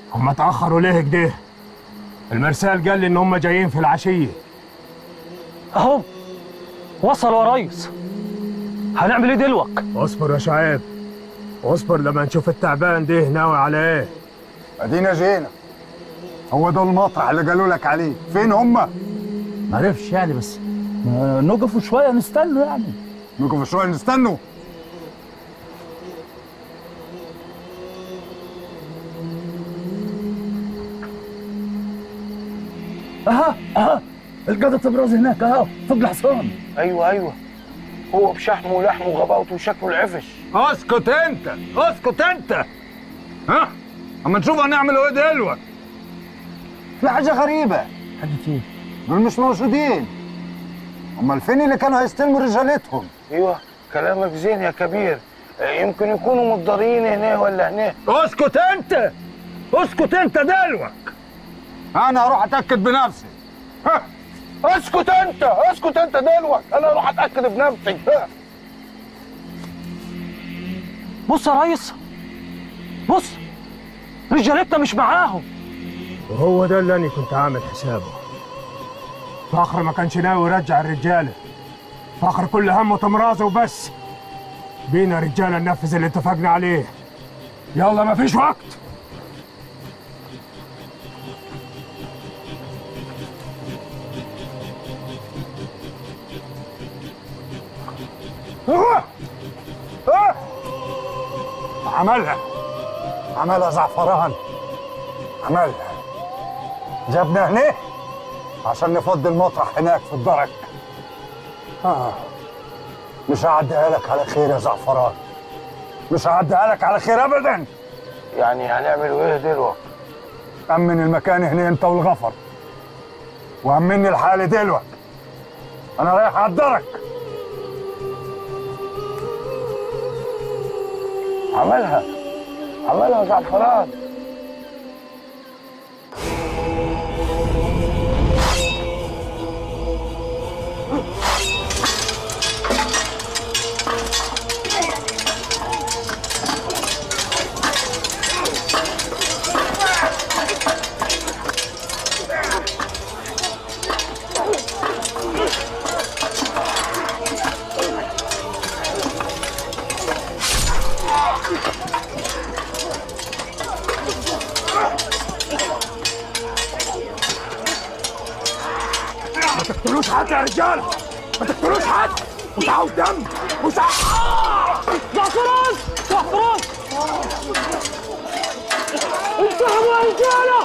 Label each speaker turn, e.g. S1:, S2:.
S1: هم اتأخروا ليه كده؟ المرسال قال لي إن هم جايين في العشية
S2: اهو وصلوا يا ريس هنعمل ايه دلوك
S1: اصبر يا شعيب اصبر لما نشوف التعبان ده ناوي على ايه
S3: ادينا جينا هو ده المطرح اللي قالوا لك عليه فين هم
S4: ما عرفش يعني بس ما نقفوا شويه نستنوا يعني
S3: نقف شويه نستنوا
S4: اها اها القادة ابراز هناك اها فوق الحصان
S5: ايوه ايوه هو بشحمه ولحمه وغباوته وشكله العفش
S3: اسكت انت اسكت انت ها اما نشوف هنعمل ايه دلوقتي في حاجه غريبه
S4: حاجة ايه؟
S3: دول مش موجودين امال فين اللي كانوا هيستلموا رجالتهم
S5: ايوه كلامك زين يا كبير آه، يمكن يكونوا متضررين هنا ولا هنا
S3: اسكت انت اسكت انت دلوقتي انا هروح اتاكد بنفسي ها
S5: اسكت انت اسكت انت دلوقتي انا اروح اتاكد بنفسي ها.
S2: بص يا ريس بص رجالتنا مش معاهم
S1: وهو ده اللي انا كنت عامل حسابه فخر ما كانش ناوي يرجع الرجاله فخر كل همه تمرازه وبس بينا رجاله ننفذ اللي اتفقنا عليه يلا ما فيش وقت
S3: آه! آه! عملها عملها زعفران عملها جابنا هنا عشان نفضي المطرح هناك في الدرج آه. مش هعديها لك على خير يا زعفران مش هعديها لك على خير ابدا
S5: يعني هنعملوا ايه دلوقتي
S3: امن المكان هنا انت والغفر وامني الحالة دلوقتي انا رايح على الدرج
S5: عملها عملها زعفران
S1: ما تقتلوش حد يا رجاله ما تقتلوش حد مش عاوز دم مش عاوز
S2: زعفران زعفران انتهوا يا رجاله